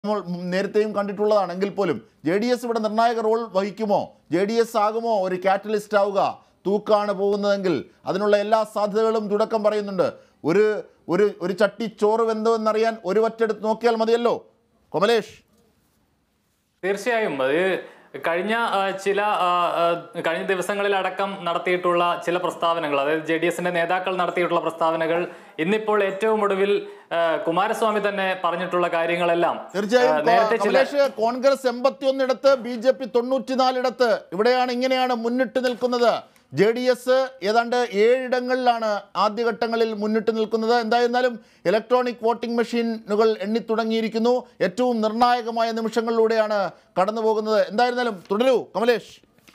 നമ്മൾ നേരത്തെയും കണ്ടിട്ടുള്ളതാണ് എങ്കിൽ പോലും ജെ ഡി എസ് ഇവിടെ നിർണായക റോൾ വഹിക്കുമോ ജെ ഡി എസ് ആകുമോ ഒരു കാറ്റലിസ്റ്റ് ആവുക തൂക്കാണ് പോകുന്നതെങ്കിൽ അതിനുള്ള എല്ലാ സാധ്യതകളും തുടക്കം പറയുന്നുണ്ട് ഒരു ഒരു ഒരു ചട്ടി ചോറ് വെന്തോന്നറിയാൻ ഒരു വറ്റെടുത്ത് നോക്കിയാൽ മതിയല്ലോ കൊമലേഷ് തീർച്ചയായും അത് കഴിഞ്ഞ ആ, ചില ആ, ആ, കഴിഞ്ഞ ദിവസങ്ങളിലടക്കം നടത്തിയിട്ടുള്ള ചില പ്രസ്താവനകൾ അതായത് ജെ ഡി എസിന്റെ നേതാക്കൾ നടത്തിയിട്ടുള്ള പ്രസ്താവനകൾ ഇന്നിപ്പോൾ ഏറ്റവും ഒടുവിൽ ആ, കുമാരസ്വാമി തന്നെ പറഞ്ഞിട്ടുള്ള കാര്യങ്ങളെല്ലാം തീർച്ചയായും ആ, നേരത്തെ ചില കമലേഷ് കോൺഗ്രസ് എൺപത്തി ഒന്നിടത്ത് ബി ജെ പി തൊണ്ണൂറ്റിനാലിടത്ത് ഇവിടെയാണ് ഇങ്ങനെയാണ് മുന്നിട്ട് നിൽക്കുന്നത് ജെ ഡി എസ് ഏതാണ്ട് ഏഴിടങ്ങളിലാണ് ആദ്യഘട്ടങ്ങളിൽ മുന്നിട്ട് നിൽക്കുന്നത് എന്തായിരുന്നാലും ഇലക്ട്രോണിക് വോട്ടിംഗ് മെഷീനുകൾ എണ്ണി തുടങ്ങിയിരിക്കുന്നു ഏറ്റവും നിർണായകമായ നിമിഷങ്ങളിലൂടെയാണ് കടന്നു പോകുന്നത് എന്തായിരുന്നാലും തുടരൂ കമലേഷ്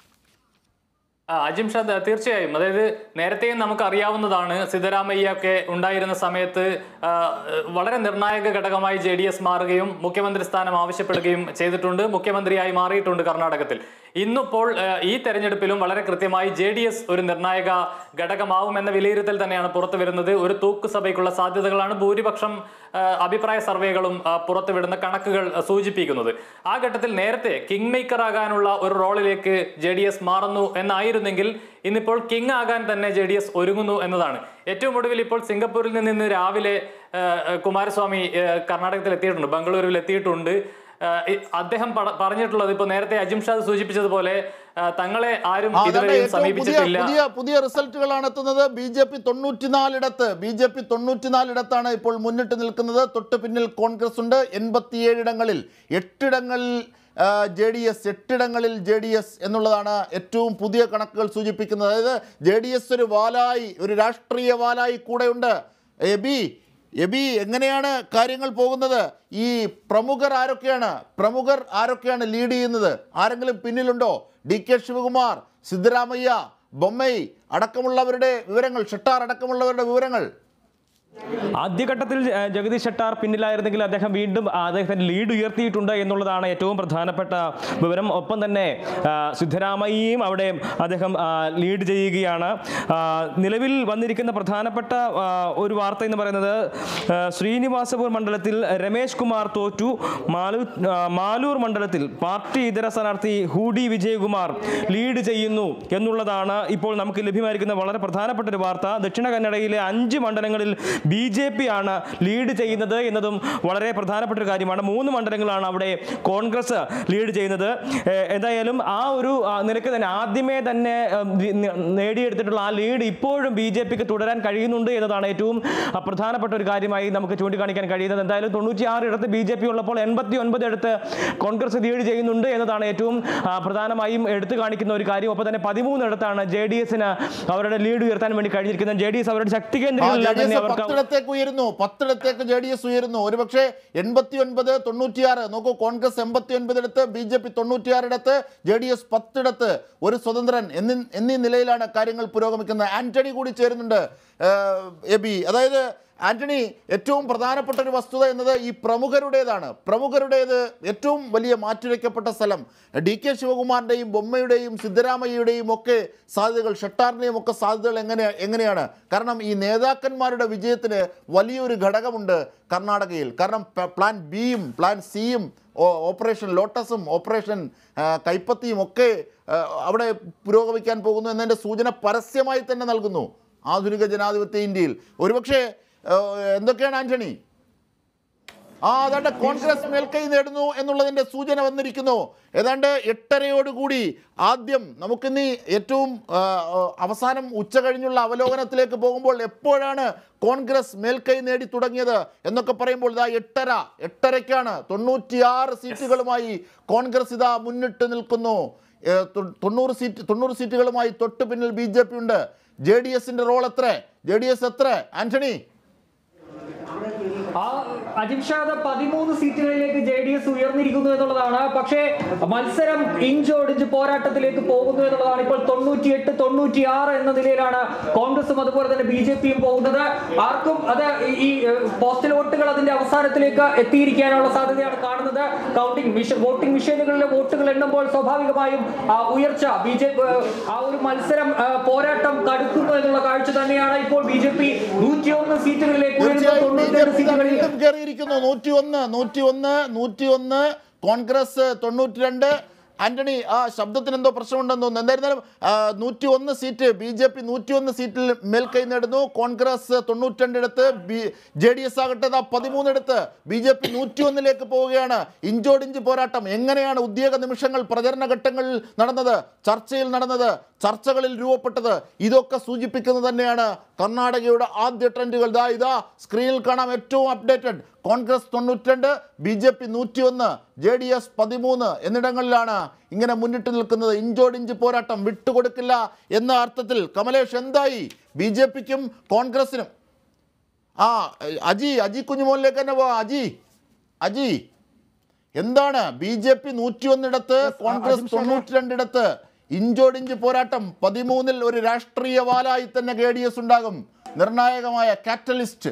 ആ, അജിം ഷാദ് തീർച്ചയായും അതായത് നേരത്തെയും നമുക്ക് അറിയാവുന്നതാണ് സിദ്ധരാമയ്യ ഒക്കെ ഉണ്ടായിരുന്ന സമയത്ത് ആ, വളരെ നിർണായക ഘടകമായി ജെ ഡി എസ് മാറുകയും മുഖ്യമന്ത്രി സ്ഥാനം ആവശ്യപ്പെടുകയും ചെയ്തിട്ടുണ്ട് മുഖ്യമന്ത്രിയായി മാറിയിട്ടുണ്ട് കർണാടകത്തിൽ ഇന്നിപ്പോൾ ആ, ഈ തെരഞ്ഞെടുപ്പിലും വളരെ കൃത്യമായി ജെ ഡി എസ് ഒരു നിർണായക ഘടകമാവുമെന്ന വിലയിരുത്തൽ തന്നെയാണ് പുറത്തു വരുന്നത് ഒരു തൂക്കുസഭയ്ക്കുള്ള സാധ്യതകളാണ് ഭൂരിപക്ഷം ആ, അഭിപ്രായ സർവേകളും ആ, പുറത്തുവിടുന്ന കണക്കുകൾ ആ, സൂചിപ്പിക്കുന്നത് ആ ഘട്ടത്തിൽ നേരത്തെ കിങ് മേക്കർ ആകാനുള്ള ഒരു റോളിലേക്ക് ജെ ഡി എസ് മാറുന്നു എന്നായിരുന്നെങ്കിൽ ഇന്നിപ്പോൾ കിങ് ആകാൻ തന്നെ ജെ ഡി എസ് ഒരുങ്ങുന്നു എന്നതാണ് ഏറ്റവും ഒടുവിൽ ഇപ്പോൾ സിംഗപ്പൂരിൽ നിന്ന് ഇന്ന് രാവിലെ ആ, ആ, കുമാരസ്വാമി ആ, കർണാടകത്തിൽ എത്തിയിട്ടുണ്ട് ബംഗളൂരുവിൽ എത്തിയിട്ടുണ്ട് ആ, ഇ- അദ്ദേഹം പട- പറഞ്ഞിട്ടുള്ളത് ഇപ്പോൾ നേരത്തെ അജിം ഷാദ് സൂചിപ്പിച്ചതുപോലെ ആ, തങ്ങളെ ആരും ആ, അതാണ് ഇതുവരെയും ഏറ്റവും പുതിയ സമീപിച്ചിട്ടില്ല പുതിയ പുതിയ റിസൾട്ടുകളാണ് എത്തുന്നത് ബി ജെ പി തൊണ്ണൂറ്റിനാലിടത്ത് ബി ജെ പി തൊണ്ണൂറ്റിനാലിടത്താണ് ഇപ്പോൾ മുന്നിട്ട് നിൽക്കുന്നത് തൊട്ട് പിന്നിൽ കോൺഗ്രസ് ഉണ്ട് എൺപത്തിയേഴിടങ്ങളിൽ എട്ടിടങ്ങളിൽ ജെ ഡി എസ് എട്ടിടങ്ങളിൽ ജെ ഡി എസ് എന്നുള്ളതാണ് ഏറ്റവും പുതിയ കണക്കുകൾ സൂചിപ്പിക്കുന്നത് അതായത് ജെ ഡി എസ് ഒരു വാലായി ഒരു രാഷ്ട്രീയ വാലായി കൂടെയുണ്ട് എബി എബി എങ്ങനെയാണ് കാര്യങ്ങൾ പോകുന്നത് ഈ പ്രമുഖർ ആരൊക്കെയാണ് പ്രമുഖർ ആരൊക്കെയാണ് ലീഡ് ചെയ്യുന്നത് ആരെങ്കിലും പിന്നിലുണ്ടോ ഡി കെ ശിവകുമാർ സിദ്ധരാമയ്യ ബൊമ്മൈ അടക്കമുള്ളവരുടെ വിവരങ്ങൾ ഷെട്ടാർ അടക്കമുള്ളവരുടെ വിവരങ്ങൾ ആദ്യഘട്ടത്തിൽ ഏഹ്, ജഗദീഷ് ഷെട്ടാർ പിന്നിലായിരുന്നെങ്കിൽ അദ്ദേഹം വീണ്ടും അദ്ദേഹത്തിന്റെ ലീഡ് ഉയർത്തിയിട്ടുണ്ട് എന്നുള്ളതാണ് ഏറ്റവും പ്രധാനപ്പെട്ട വിവരം ഒപ്പം തന്നെ ആ, സിദ്ധരാമയ്യയും അവിടെ അദ്ദേഹം ആ, ലീഡ് ചെയ്യുകയാണ് ആ, നിലവിൽ വന്നിരിക്കുന്ന പ്രധാനപ്പെട്ട ആ, ഒരു വാർത്ത എന്ന് പറയുന്നത് ആ, ശ്രീനിവാസപൂർ മണ്ഡലത്തിൽ രമേശ് കുമാർ തോറ്റു മാലു ആ, മാലൂർ മണ്ഡലത്തിൽ പാർട്ടി ഇതര സ്ഥാനാർത്ഥി ഹൂഡി വിജയകുമാർ ലീഡ് ചെയ്യുന്നു എന്നുള്ളതാണ് ഇപ്പോൾ നമുക്ക് ലഭ്യമായിരിക്കുന്ന വളരെ പ്രധാനപ്പെട്ട ഒരു വാർത്ത ദക്ഷിണ കന്നഡയിലെ അഞ്ച് മണ്ഡലങ്ങളിൽ ബി ജെ പി ആണ് ലീഡ് ചെയ്യുന്നത് എന്നതും വളരെ പ്രധാനപ്പെട്ട ഒരു കാര്യമാണ് മൂന്ന് മണ്ഡലങ്ങളാണ് അവിടെ കോൺഗ്രസ് ലീഡ് ചെയ്യുന്നത് ഏഹ് എന്തായാലും ആ ഒരു ആ, നിരക്ക് തന്നെ ആദ്യമേ തന്നെ ഉം, ദി- ന- നേടിയെടുത്തിട്ടുള്ള ആ ലീഡ് ഇപ്പോഴും ബി ജെ പിക്ക് തുടരാൻ കഴിയുന്നുണ്ട് എന്നതാണ് ഏറ്റവും ആ, പ്രധാനപ്പെട്ട ഒരു കാര്യമായി നമുക്ക് ചൂണ്ടിക്കാണിക്കാൻ കഴിയുന്നത് എന്തായാലും തൊണ്ണൂറ്റിയാറ് ഇടത്ത് ബി ജെ പി ഉള്ളപ്പോൾ എൺപത്തി ഒൻപത് ഇടത്ത് കോൺഗ്രസ് ലീഡ് ചെയ്യുന്നുണ്ട് എന്നതാണ് ഏറ്റവും ആ, പ്രധാനമായും എടുത്തു കാണിക്കുന്ന ഒരു കാര്യം ഒപ്പം തന്നെ പതിമൂന്നിടത്താണ് ജെ ഡി എസിന് അവരുടെ ലീഡ് ഉയർത്താൻ വേണ്ടി കഴിഞ്ഞിരിക്കുന്നത് ജെ ഡി എസ് അവരുടെ ശക്തി ആ, കേന്ദ്രങ്ങളിലെല്ലാം JDS തന്നെ അവർക്ക് പത്തിടത്തേക്ക് ഉയരുന്നു പത്തിടത്തേക്ക് ജെ ഡി എസ് ഉയരുന്നു ഒരുപക്ഷെ എൺപത്തി ഒൻപത് തൊണ്ണൂറ്റിയാറ് നോക്കൂ കോൺഗ്രസ് എൺപത്തി ഒൻപതിടത്ത് ബി ജെ പി തൊണ്ണൂറ്റിയാറിടത്ത് ജെ ഡി എസ് പത്തിടത്ത് ഒരു സ്വതന്ത്രൻ എന്നീ എന്നീ നിലയിലാണ് കാര്യങ്ങൾ പുരോഗമിക്കുന്നത് ആന്റണി കൂടി ചേരുന്നുണ്ട് ഏഹ്, എബി അതായത് ആന്റണി ഏറ്റവും പ്രധാനപ്പെട്ട ഒരു വസ്തുത എന്നത് ഈ പ്രമുഖരുടേതാണ് പ്രമുഖരുടേത് ഏറ്റവും വലിയ മാറ്റുരയ്ക്കപ്പെട്ട സ്ഥലം ഡി കെ ശിവകുമാറിൻ്റെയും ബൊമ്മയുടെയും സിദ്ധരാമയ്യയുടെയും ഒക്കെ സാധ്യതകൾ ഷട്ടാറിൻ്റെയും ഒക്കെ സാധ്യതകൾ എങ്ങനെ എങ്ങനെയാണ് കാരണം ഈ നേതാക്കന്മാരുടെ വിജയത്തിന് വലിയൊരു ഘടകമുണ്ട് കർണാടകയിൽ കാരണം പ- പ്ലാൻ ബിയും പ്ലാൻ സിയും ഓ- ഓപ്പറേഷൻ ലോട്ടസും ഓപ്പറേഷൻ ആ, കൈപ്പത്തിയും ഒക്കെ ആ, അവിടെ പുരോഗമിക്കാൻ പോകുന്നു എന്നതിൻ്റെ സൂചന പരസ്യമായി തന്നെ നൽകുന്നു ആധുനിക ജനാധിപത്യ ഇന്ത്യയിൽ ഒരുപക്ഷെ ആ, എന്തൊക്കെയാണ് ആന്റണി ആ അതാണ്ട് കോൺഗ്രസ് മേൽക്കൈ നേടുന്നു എന്നുള്ളതിന്റെ സൂചന വന്നിരിക്കുന്നു ഏതാണ്ട് എട്ടരയോടുകൂടി ആദ്യം നമുക്കിന്ന് ഈ ഏറ്റവും ആ, ആ, അവസാനം ഉച്ച കഴിഞ്ഞുള്ള അവലോകനത്തിലേക്ക് പോകുമ്പോൾ എപ്പോഴാണ് കോൺഗ്രസ് മേൽക്കൈ നേടി തുടങ്ങിയത് എന്നൊക്കെ പറയുമ്പോൾ ഇതാ എട്ടര എട്ടരയ്ക്കാണ് തൊണ്ണൂറ്റിയാറ് സീറ്റുകളുമായി കോൺഗ്രസ് ഇതാ മുന്നിട്ട് നിൽക്കുന്നു ഏ, തൊ- തൊണ്ണൂറ് സീറ്റ് തൊണ്ണൂറ് സീറ്റുകളുമായി തൊട്ട് പിന്നിൽ ബി ജെ പി ഉണ്ട് ജെ ഡി എസിന്റെ റോൾ എത്ര ജെ ഡി എസ് എത്ര ആന്റണി ആ അജിംഷാദ് പതിമൂന്ന് സീറ്റുകളിലേക്ക് ജെ ഡി എസ് ഉയർന്നിരിക്കുന്നു എന്നുള്ളതാണ് പക്ഷേ മത്സരം ഇഞ്ചോടിഞ്ച് പോരാട്ടത്തിലേക്ക് പോകുന്നു എന്നുള്ളതാണ് ഇപ്പോൾ തൊണ്ണൂറ്റിയെട്ട് തൊണ്ണൂറ്റിയാറ് എന്ന നിലയിലാണ് കോൺഗ്രസും അതുപോലെ തന്നെ ബി ജെ പിയും പോകുന്നത് ആർക്കും അത് ഈ- ഈ ഏഹ്, പോസ്റ്റൽ വോട്ടുകൾ അതിന്റെ അവസാനത്തിലേക്ക് എത്തിയിരിക്കാനുള്ള സാധ്യതയാണ് കാണുന്നത് കൗണ്ടിംഗ് മിഷൻ വോട്ടിംഗ് മെഷീനുകളിലെ വോട്ടുകൾ എണ്ണുമ്പോൾ സ്വാഭാവികമായും ആ ഉയർച്ച ബി ജെ പി ആ ഒരു മത്സരം ആ, പോരാട്ടം കടുക്കുന്നു എന്നുള്ള കാഴ്ച തന്നെയാണ് ഇപ്പോൾ ബി ജെ പി നൂറ്റിയൊന്ന് സീറ്റുകളിലേക്ക് ഉയരുന്നു തീർച്ചയായും ബി ജെ തൊണ്ണൂറ്റിരണ്ട് പി സീറ്റുകളിൽ വീണ്ടും കയറിയിരിക്കുന്നു നൂറ്റി ഒന്ന് നൂറ്റി ഒന്ന് നൂറ്റി ഒന്ന് കോൺഗ്രസ് തൊണ്ണൂറ്റി രണ്ട് ആന്റണി ആ ശബ്ദത്തിന് എന്തോ പ്രശ്നമുണ്ടെന്ന് തോന്നുന്നു എന്തായിരുന്നാലും നൂറ്റി ഒന്ന് സീറ്റ് ബി ജെ പി നൂറ്റി ഒന്ന് സീറ്റിൽ മേൽക്കൈ നേടുന്നു കോൺഗ്രസ് തൊണ്ണൂറ്റിരണ്ടിടത്ത് ബി ജെ ഡി എസ് ആകട്ടെ ദാ പതിമൂന്നിടത്ത് ബി ജെ പി നൂറ്റി ഒന്നിലേക്ക് പോവുകയാണ് ഇഞ്ചോടിഞ്ച് പോരാട്ടം എങ്ങനെയാണ് ഉദ്യോഗ നിമിഷങ്ങൾ പ്രചരണ ഘട്ടങ്ങളിൽ നടന്നത് ചർച്ചയിൽ നടന്നത് ചർച്ചകളിൽ രൂപപ്പെട്ടത് ഇതൊക്കെ സൂചിപ്പിക്കുന്നത് തന്നെയാണ് കർണാടകയുടെ ആദ്യ ട്രെൻഡുകൾ ഇതാ ഇതാ സ്ക്രീനിൽ കാണാം ഏറ്റവും അപ്ഡേറ്റഡ് കോൺഗ്രസ് തൊണ്ണൂറ്റിരണ്ട് ബി ജെ പി നൂറ്റി ഒന്ന് ജെ ഡി എസ് പതിമൂന്ന് എന്നിടങ്ങളിലാണ് ഇങ്ങനെ മുന്നിട്ട് നിൽക്കുന്നത് ഇഞ്ചോടിഞ്ച് പോരാട്ടം വിട്ടുകൊടുക്കില്ല എന്ന അർത്ഥത്തിൽ കമലേഷ് എന്തായി ബി ജെ പിക്കും കോൺഗ്രസിനും ആ അജി അജി കുഞ്ഞുമോനിലേക്ക് തന്നെ പോവാം അജി അജി എന്താണ് ബി ജെ പി നൂറ്റി ഒന്നിടത്ത് കോൺഗ്രസ് തൊണ്ണൂറ്റി രണ്ടിടത്ത് ഇഞ്ചോടിഞ്ച് പോരാട്ടം പതിമൂന്നിൽ ഒരു രാഷ്ട്രീയ വാലായി തന്നെ കെ ഡി എസ് ഉണ്ടാകും നിർണായകമായ കാറ്റലിസ്റ്റ്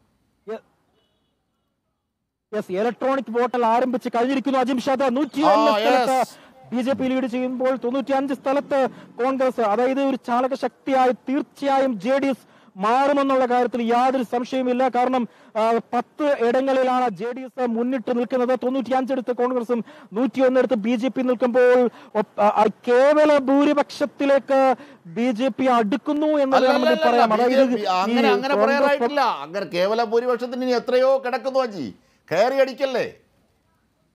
യെസ് ഇലക്ട്രോണിക് വോട്ടൽ ആരംഭിച്ച് കഴിഞ്ഞിരിക്കുന്നു അജിം ഷാദ നൂറ്റി ആ, ഒന്ന് yes. സ്ഥലത്ത് ബി ജെ പി ലീഡ് ചെയ്യുമ്പോൾ തൊണ്ണൂറ്റി അഞ്ച് സ്ഥലത്ത് കോൺഗ്രസ് അതായത് ഒരു ചാലക ശക്തിയായി തീർച്ചയായും ജെ ഡി എസ് മാറുമെന്നുള്ള കാര്യത്തിൽ യാതൊരു സംശയവുമില്ല കാരണം ആ, പത്ത് ഇടങ്ങളിലാണ് ജെ ഡി എസ് മുന്നിട്ട് നിൽക്കുന്നത് തൊണ്ണൂറ്റി അഞ്ചെടുത്ത് കോൺഗ്രസും നൂറ്റി ഒന്നെടുത്ത് ബി ജെ പി നിൽക്കുമ്പോൾ ഒപ്പ്- ആ, ആ, കേവല ഭൂരിപക്ഷത്തിലേക്ക് ബി ജെ പി അടുക്കുന്നു എന്ന് വേണമെങ്കിൽ അല്ലല്ലല്ല, പറയാം അതായത് BJP ഈ അങ്ങനെ അങ്ങനെ കോൺഗ്രസ് പറയാറായിട്ടില്ല അങ്ങനെ കേവല ഭൂരിപക്ഷത്തിന് ഇനി എത്രയോ കിടക്കുന്നു അജി കയറി അടിക്കല്ലേ